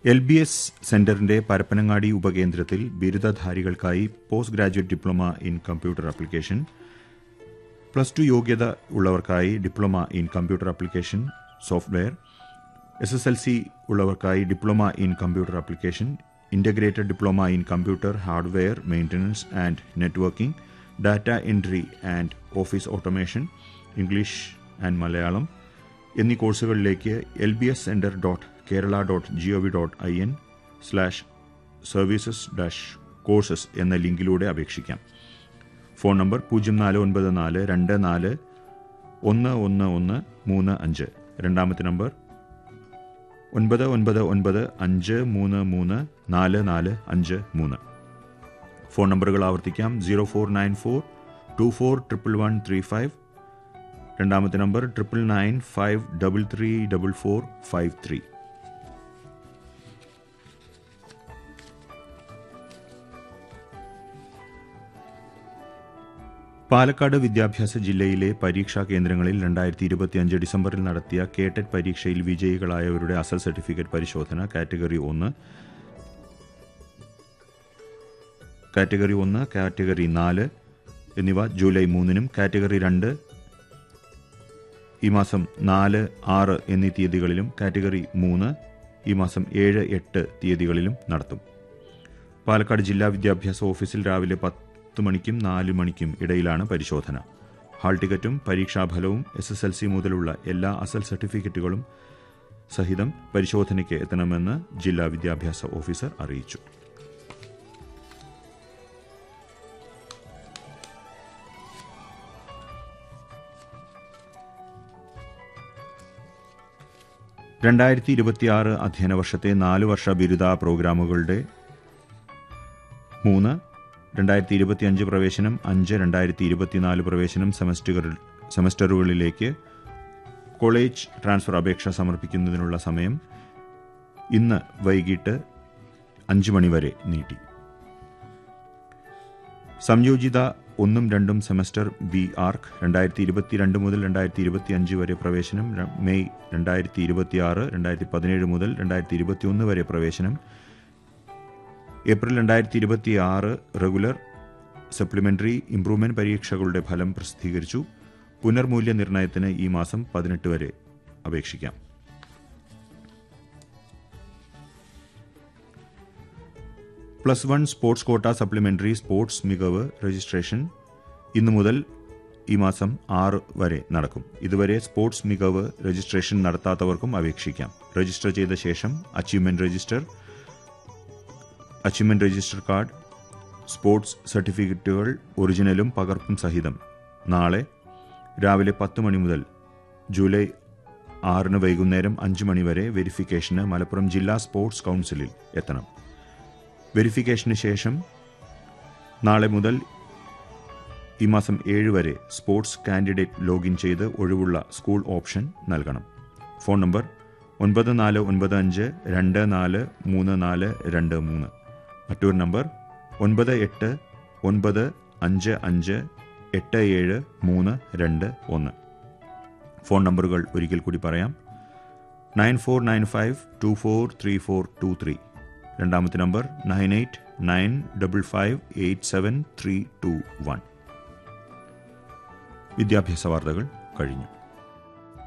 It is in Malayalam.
എൽ ബി എസ് സെന്ററിന്റെ പരപ്പനങ്ങാടി ഉപകേന്ദ്രത്തിൽ ബിരുദധാരികൾക്കായി post graduate diploma in computer application plus two യോഗ്യത ഉള്ളവർക്കായി diploma in computer application software S S L C ഉള്ളവർക്കായി diploma in computer application integrated diploma in computer hardware maintenance and networking data entry and office automation English and Malayalam എന്നീ കോഴ്സുകളിലേക്ക് L B S centre dot Kerala dot G O V dot I N slash services dash courses എന്ന ലിങ്കിലൂടെ അപേക്ഷിക്കാം ഫോൺ നമ്പർ പൂജ്യം നാല് ഒൻപത് നാല് രണ്ട് നാല് ഒന്ന് ഒന്ന് ഒന്ന് മൂന്ന് അഞ്ച് രണ്ടാമത്തെ നമ്പർ ഒൻപത് ഒൻപത് ഒൻപത് അഞ്ച് മൂന്ന് മൂന്ന് നാല് നാല് അഞ്ച് മൂന്ന് ഫോൺ നമ്പറുകൾ ആവർത്തിക്കാം zero four nine four two four triple one three five രണ്ടാമത്തെ number triple nine five double three double four five three Palakkad വിദ്യാഭ്യാസ ജില്ലയിലെ പരീക്ഷാ കേന്ദ്രങ്ങളിൽ രണ്ടായിരത്തി ഇരുപത്തിയഞ്ച് ഡിസംബറിൽ നടത്തിയ കേട്ടറ്റ് പരീക്ഷയിൽ വിജയികളായവരുടെ അസൽ സർട്ടിഫിക്കറ്റ് പരിശോധന കാറ്റഗറി ഒന്ന് കാറ്റഗറി ഒന്ന് കാറ്റഗറി നാല് എന്നിവ ജൂലൈ മൂന്നിനും കാറ്റഗറി രണ്ട് ഈ മാസം നാല് ആറ് എന്നീ തീയതികളിലും കാറ്റഗറി മൂന്ന് ഈ മാസം ഏഴ് എട്ട് തീയതികളിലും നടത്തും പാലക്കാട് ജില്ലാ വിദ്യാഭ്യാസ ഓഫീസിൽ രാവിലെ പത്ത് മണിക്കും നാല് മണിക്കും ഇടയിലാണ് പരിശോധന ഹാൾ ടിക്കറ്റും പരീക്ഷാഫലവും എസ് എസ് എൽ സി മുതലുള്ള എല്ലാ അസൽ സർട്ടിഫിക്കറ്റുകളും സഹിതം പരിശോധനയ്ക്ക് എത്തണമെന്ന് ജില്ലാ വിദ്യാഭ്യാസ ഓഫീസർ അറിയിച്ചു രണ്ടായിരത്തി ഇരുപത്തിയാറ് അധ്യയന വർഷത്തെ നാല് വർഷ ബിരുദ പ്രോഗ്രാമുകളുടെ മൂന്ന് രണ്ടായിരത്തി ഇരുപത്തിയഞ്ച് പ്രവേശനം അഞ്ച് രണ്ടായിരത്തി ഇരുപത്തിനാല് പ്രവേശനം സെമസ്റ്ററുകൾ സെമസ്റ്ററുകളിലേക്ക് കോളേജ് ട്രാൻസ്ഫർ അപേക്ഷ സമർപ്പിക്കുന്നതിനുള്ള സമയം ഇന്ന് വൈകിട്ട് അഞ്ച് മണിവരെ നീട്ടി സംയോജിത ഒന്നും രണ്ടും സെമസ്റ്റർ ബി ആർക്ക് രണ്ടായിരത്തി ഇരുപത്തിരണ്ട് മുതൽ രണ്ടായിരത്തി ഇരുപത്തിയഞ്ച് വരെ പ്രവേശനം ര- മെയ് രണ്ടായിരത്തി ഇരുപത്തിയാറ് രണ്ടായിരത്തി പതിനേഴ് മുതൽ രണ്ടായിരത്തി ഇരുപത്തിയൊന്ന് വരെ പ്രവേശനം ഏപ്രിൽ രണ്ടായിരത്തി ഇരുപത്തി ആറ് റെഗുലർ സപ്ലിമെന്ററി ഇംപ്രൂവ്മെന്റ് പരീക്ഷകളുടെ ഫലം പ്രസിദ്ധീകരിച്ചു പുനർമൂല്യനിർണ്ണയത്തിന് ഈ മാസം പതിനെട്ട് വരെ അപേക്ഷിക്കാം plus one sports quota supplementary sports മികവ് രജിസ്ട്രേഷൻ ഇന്നു മുതൽ ഈ മാസം ആറ് വരെ നടക്കും ഇതുവരെ സ്പോർട്സ് മികവ് രജിസ്ട്രേഷൻ നടത്താത്തവർക്കും അപേക്ഷിക്കാം രജിസ്റ്റർ ചെയ്ത ശേഷം achievement register achievement register card sports സർട്ടിഫിക്കറ്റുകൾ ഒറിജിനലും പകർപ്പും സഹിതം നാളെ രാവിലെ പത്ത് മണി മുതൽ ജൂലൈ ആറിന് വൈകുന്നേരം അഞ്ച് മണി വരെ വെരിഫിക്കേഷന് മലപ്പുറം ജില്ലാ സ്പോർട്സ് കൗൺസിലിൽ എത്തണം വെരിഫിക്കേഷന് ശേഷം നാളെ മുതൽ ഈ മാസം ഏഴ് വരെ സ്പോർട്സ് കാൻഡിഡേറ്റ് ലോഗിൻ ചെയ്ത് ഒഴിവുള്ള സ്കൂൾ ഓപ്ഷൻ നൽകണം ഫോൺ നമ്പർ ഒൻപത് നാല് ഒൻപത് അഞ്ച് രണ്ട് നാല് മൂന്ന് നാല് രണ്ട് മൂന്ന് മറ്റൊരു നമ്പർ ഒൻപത് എട്ട് ഒൻപത് അഞ്ച് അഞ്ച് എട്ട് ഏഴ് മൂന്ന് രണ്ട് ഒന്ന് ഫോൺ നമ്പറുകൾ ഒരിക്കൽ കൂടി പറയാം nine four nine five two four three four two three രണ്ടാമത്തെ number nine eight nine double five eight seven three two one വിദ്യാഭ്യാസ വാർത്തകൾ കഴിഞ്ഞു